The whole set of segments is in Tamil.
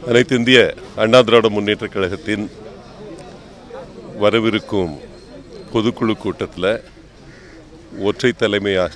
அனைத்து இந்திய அண்ணா திராவிட முன்னேற்ற கழகத்தின் வரவிருக்கும் பொதுக்குழு கூட்டத்தில் ஒற்றை தலைமையாக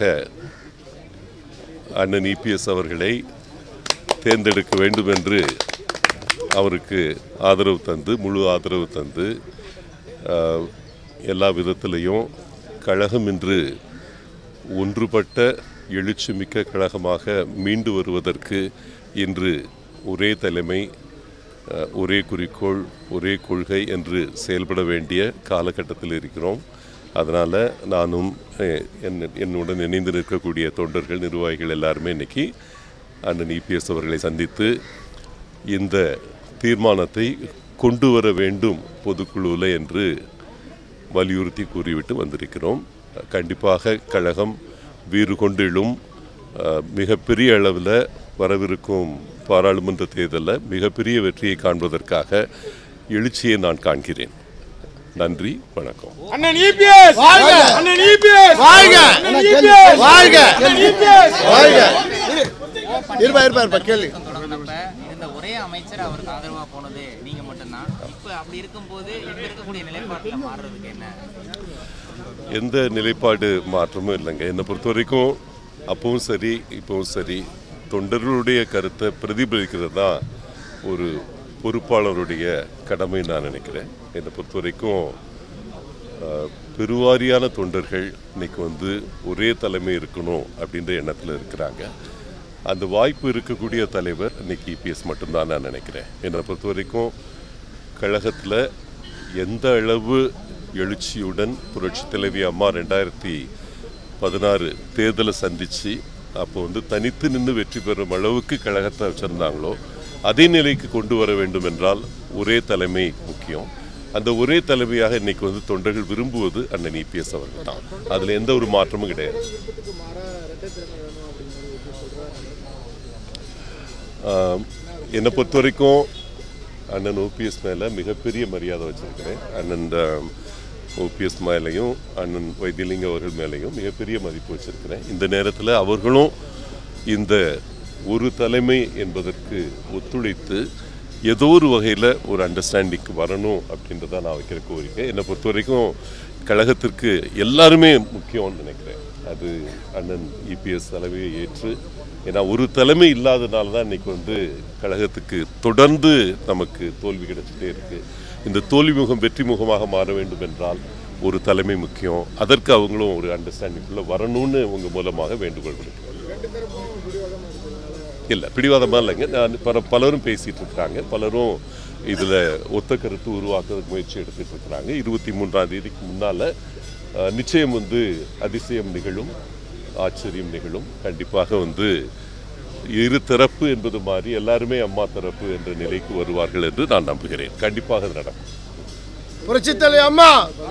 அண்ணன் இபிஎஸ் அவர்களை தேர்ந்தெடுக்க வேண்டும் என்று அவருக்கு ஆதரவு தந்து முழு ஆதரவு தந்து ஆஹ், எல்லா விதத்திலையும் கழகம் இன்று ஒன்றுபட்ட எழுச்சிமிக்க கழகமாக மீண்டு வருவதற்கு இன்று ஒரே தலைமை அஹ், ஒரே குறிக்கோள் ஒரே கொள்கை என்று செயல்பட வேண்டிய காலகட்டத்தில் இருக்கிறோம் அதனால் நானும் அஹ், என் என்னுடன் இணைந்து நிற்கக்கூடிய தொண்டர்கள் நிர்வாகிகள் எல்லாருமே இன்னைக்கு அண்ணன் இபிஎஸ் அவர்களை சந்தித்து இந்த தீர்மானத்தை கொண்டு வர வேண்டும் பொதுக்குழுவில் என்று வலியுறுத்தி கூறிவிட்டு வந்திருக்கிறோம் கண்டிப்பாக கழகம் வீறு கொண்டிலும் அஹ், மிகப்பெரிய அளவில் வரவிருக்கும் பாராளுமன்ற தேர்தலில் மிகப்பெரிய வெற்றியை காண்பதற்காக எழுச்சியை நான் காண்கிறேன் நன்றி வணக்கம் அண்ணன் இபிஎஸ் வாழ்க அண்ணன் இபிஎஸ் வாழ்க! அண்ணன் இபிஎஸ் வாழ்க! அண்ணன் இபிஎஸ் வாழ்க இருப்பா இருப்பா இருப்பா கேள்வி தொடங்கினப்ப இருந்த ஒரே அமைச்சர் அவருக்கு ஆதரவா போனது நீங்க மட்டும்தான் இப்ப அப்படி இருக்கும்போது இப்ப இருக்கக்கூடிய நிலைப்பாட்டுல மாறுறதுக்கு என்ன எந்த நிலைப்பாடு மாற்றமும் இல்லைங்க என்னை பொறுத்த வரைக்கும் அப்பவும் சரி இப்பவும் சரி தொண்டர்களுடைய கருத்தை பிரதிபலிக்கிறது தான் ஒரு பொறுப்பாளருடைய கடமை நான் நினைக்கிறேன் என்னை பொறுத்த வரைக்கும் ஆஹ், பெருவாரியான தொண்டர்கள் இன்னைக்கு வந்து ஒரே தலைமை இருக்கணும் அப்படின்ற எண்ணத்தில் இருக்கிறாங்க அந்த வாய்ப்பு இருக்கக்கூடிய தலைவர் இன்னைக்கு இபிஎஸ் மட்டும்தான் நான் நினைக்கிறேன் என்னை பொறுத்த வரைக்கும் கழகத்தில் எந்த அளவு எழுச்சியுடன் புரட்சி தலைவி அம்மா ரெண்டாயிரத்தி பதினாறு தேர்தலை சந்தித்து அப்போ வந்து தனித்து நின்று வெற்றி பெறும் அளவுக்கு கழகத்தை வச்சுருந்தாங்களோ அதே நிலைக்கு கொண்டு வர வேண்டும் என்றால் ஒரே தலைமை முக்கியம் அந்த ஒரே தலைமையாக இன்னைக்கு வந்து தொண்டர்கள் விரும்புவது அண்ணன் இபிஎஸ் அவர்கள் தான் அதில் எந்த ஒரு மாற்றமும் கிடையாது ஆம், என்னை பொறுத்த வரைக்கும் அண்ணன் ஓபிஎஸ் மேலே மிகப்பெரிய மரியாதை வச்சிருக்கிறேன் அண்ணன் ஓபிஎஸ் மேலேயும் அண்ணன் வைத்தியலிங்க அவர்கள் மேலேயும் மிகப்பெரிய மதிப்பு வச்சிருக்கிறேன் இந்த நேரத்தில் அவர்களும் இந்த ஒரு தலைமை என்பதற்கு ஒத்துழைத்து ஏதோ ஒரு வகையில் ஒரு அண்டர்ஸ்டாண்டிங்க்கு வரணும் அப்படின்றத நான் வைக்கிற கோரிக்கை என்னை பொறுத்த வரைக்கும் கழகத்திற்கு எல்லாருமே முக்கியம்னு நினைக்கிறேன் அது அண்ணன் இபிஎஸ் தலைமையை ஏற்று ஏன்னா ஒரு தலைமை இல்லாதனால தான் இன்னைக்கு வந்து கழகத்துக்கு தொடர்ந்து நமக்கு தோல்வி கிடைச்சிட்டே இருக்கு இந்த தோல்வி முகம் வெற்றி முகமாக மாற வேண்டும் என்றால் ஒரு தலைமை முக்கியம் அதற்கு அவங்களும் ஒரு அண்டர்ஸ்டாண்டிங்குள்ளே வரணும்னு உங்க மூலமாக வேண்டுகோள் விடுக்கிறேன் இல்லை பிடிவாதமாக இல்லைங்க நான் பல பலரும் பேசிகிட்டு இருக்கிறாங்க பலரும் இதில் ஒத்த கருத்து உருவாக்குறதுக்கு முயற்சி எடுத்துட்டு இருக்கிறாங்க இருபத்தி மூன்றாம் தேதிக்கு முன்னால் நிச்சயம் வந்து அதிசயம் நிகழும் ஆச்சரியம் நிகழும் கண்டிப்பாக வந்து இரு தரப்பு என்பது மாதிரி எல்லாருமே அம்மா தரப்பு என்ற நிலைக்கு வருவார்கள் என்று நான் நம்புகிறேன் கண்டிப்பாக அது நடக்கும் புரட்சித்தலை அம்மா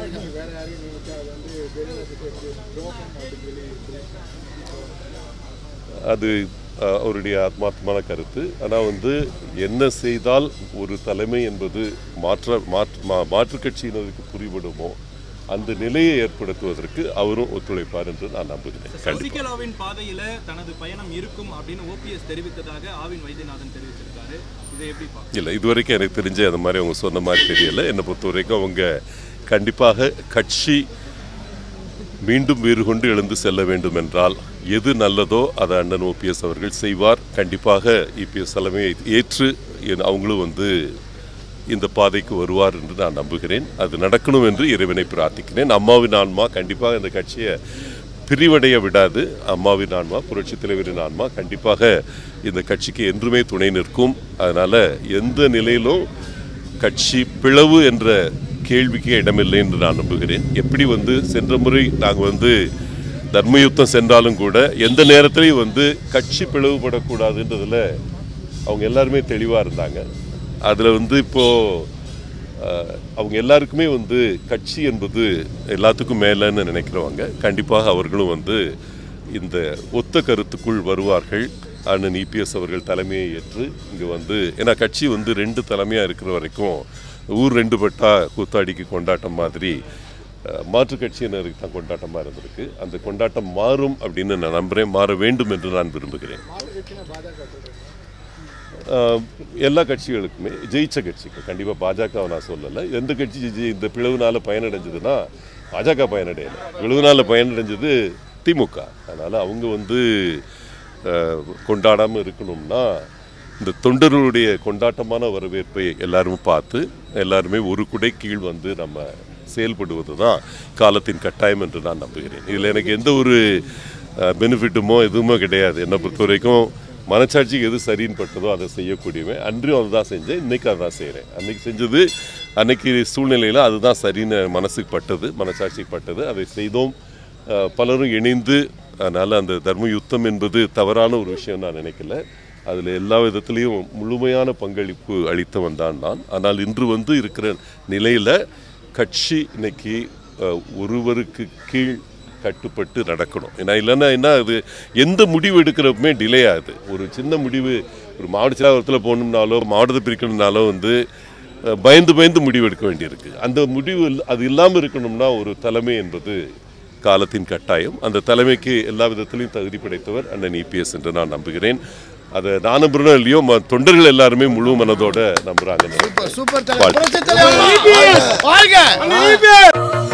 அது அஹ், அவருடைய ஆத்மார்த்தமான கருத்து ஆனால் வந்து என்ன செய்தால் ஒரு தலைமை என்பது மாற்ற மாற்று மா- மாற்றுக் கட்சியினருக்கு புரிபடுமோ அந்த நிலையை ஏற்படுத்துவதற்கு அவரும் ஒத்துழைப்பார் என்று நான் நம்புகிறேன் கண்டிப்பாக சசிகலாவின் பாதையில தனது பயணம் இருக்கும் அப்படின்னு ஓபிஎஸ் தெரிவித்ததாக ஆவின் வைத்தியநாதன் தெரிவிச்சிருக்காரு இதை எப்படி பார்க்க இல்லை இதுவரைக்கும் எனக்கு தெரிஞ்சு அந்த மாதிரி அவங்க சொன்ன மாதிரி தெரியல என்னை பொறுத்த வரைக்கும் அவங்க கண்டிப்பாக கட்சி மீண்டும் வேறு கொண்டு எழுந்து செல்ல வேண்டும் என்றால் எது நல்லதோ அதை அண்ணன் ஓபிஎஸ் அவர்கள் செய்வார் கண்டிப்பாக இபிஎஸ் தலைமையை ஏற்று என் அவங்களும் வந்து இந்த பாதைக்கு வருவார் என்று நான் நம்புகிறேன் அது நடக்கணும் என்று இறைவனை பிரார்த்திக்கிறேன் அம்மாவின் ஆன்மா கண்டிப்பாக இந்த கட்சியை பிரிவடைய விடாது அம்மாவின் ஆன்மா புரட்சித் தலைவரின் ஆன்மா கண்டிப்பாக இந்த கட்சிக்கு என்றுமே துணை நிற்கும் அதனால எந்த நிலையிலும் கட்சி பிளவு என்ற கேள்விக்கு இடமில்லை என்று நான் நம்புகிறேன் எப்படி வந்து சென்ற முறை நாங்கள் வந்து தர்மயுத்தம் சென்றாலும் கூட எந்த நேரத்திலையும் வந்து கட்சி பிளவுபடக்கூடாதுன்றதுல அவங்க எல்லாருமே தெளிவாக இருந்தாங்க அதில் வந்து இப்போது அஹ், அவங்க எல்லாருக்குமே வந்து கட்சி என்பது எல்லாத்துக்கும் மேலேன்னு நினைக்கிறவங்க கண்டிப்பாக அவர்களும் வந்து இந்த ஒத்த கருத்துக்குள் வருவார்கள் அண்ணன் இபிஎஸ் அவர்கள் தலைமையை ஏற்று இங்கே வந்து ஏன்னா கட்சி வந்து ரெண்டு தலைமையாக இருக்கிற வரைக்கும் ஊர் ரெண்டு பட்டா கூத்தாடிக்கு கொண்டாட்டம் மாதிரி அஹ், மாற்றுக் கட்சியினருக்கு தான் கொண்டாட்டமாக இருந்திருக்கு அந்த கொண்டாட்டம் மாறும் அப்படின்னு நான் நம்புகிறேன் மாற வேண்டும் என்று நான் விரும்புகிறேன் அஹ், எல்லா கட்சிகளுக்குமே ஜெயிச்ச கட்சிக்கு கண்டிப்பாக பாஜகவை நான் சொல்லலை எந்த கட்சி ஜெயி- இந்த பிளவுனால பயனடைஞ்சதுன்னா பாஜக பயனடையலை பிளவுனால பயனடைஞ்சது திமுக அதனால் அவங்க வந்து கொண்டாடாமல் இருக்கணும்னா இந்த தொண்டர்களுடைய கொண்டாட்டமான வரவேற்பை எல்லாரும் பார்த்து எல்லாருமே ஒரு குடை கீழ் வந்து நம்ம செயல்படுவது தான் காலத்தின் கட்டாயம் என்று நான் நம்புகிறேன் இதில் எனக்கு எந்த ஒரு பெனிஃபிட்டுமோ எதுவுமே கிடையாது என்னை பொறுத்த வரைக்கும் மனசாட்சிக்கு எது சரின்னு பட்டதோ அதை செய்யக்கூடியவன் அன்றையும் அதுதான் செஞ்சேன் இன்னைக்கு அதான் செய்கிறேன் அன்னைக்கு செஞ்சது அன்னைக்கு சூழ்நிலையில் அதுதான் சரின்னு மனசுக்கு பட்டது மனசாட்சிக்கு பட்டது அதை செய்தோம் அஹ், பலரும் இணைந்து அதனால் அந்த தர்ம யுத்தம் என்பது தவறான ஒரு விஷயம் நான் நினைக்கல அதில் எல்லா விதத்துலேயும் முழுமையான பங்களிப்பு அளித்தவன் தான் நான் ஆனால் இன்று வந்து இருக்கிற நிலையில் கட்சி இன்னைக்கு அஹ், ஒருவருக்கு கீழ் கட்டுப்பட்டு நடக்கணும் ஏன்னா இல்லைன்னா என்ன அது எந்த முடிவு எடுக்கிறப்பமே டிலே ஆகுது ஒரு சின்ன முடிவு ஒரு மாவட்ட செயலாளரத்தில் போகணும்னாலோ மாவட்டத்தை பிரிக்கணும்னாலோ வந்து அஹ், பயந்து பயந்து முடிவு எடுக்க வேண்டியிருக்கு அந்த முடிவு இல்ல- அது இல்லாமல் இருக்கணும்னா ஒரு தலைமை என்பது காலத்தின் கட்டாயம் அந்த தலைமைக்கு எல்லா விதத்திலையும் தகுதி படைத்தவர் அண்ணன் இபிஎஸ் என்று நான் நம்புகிறேன் அதை நான் நம்புறேனோ இல்லையோ ம- தொண்டர்கள் எல்லாருமே முழு மனதோட நம்புறாங்க சூப்பர் தலைவர் புரட்சித் தலைவர் அம்மா வாழ்க அண்ணன் இபிஎஸ்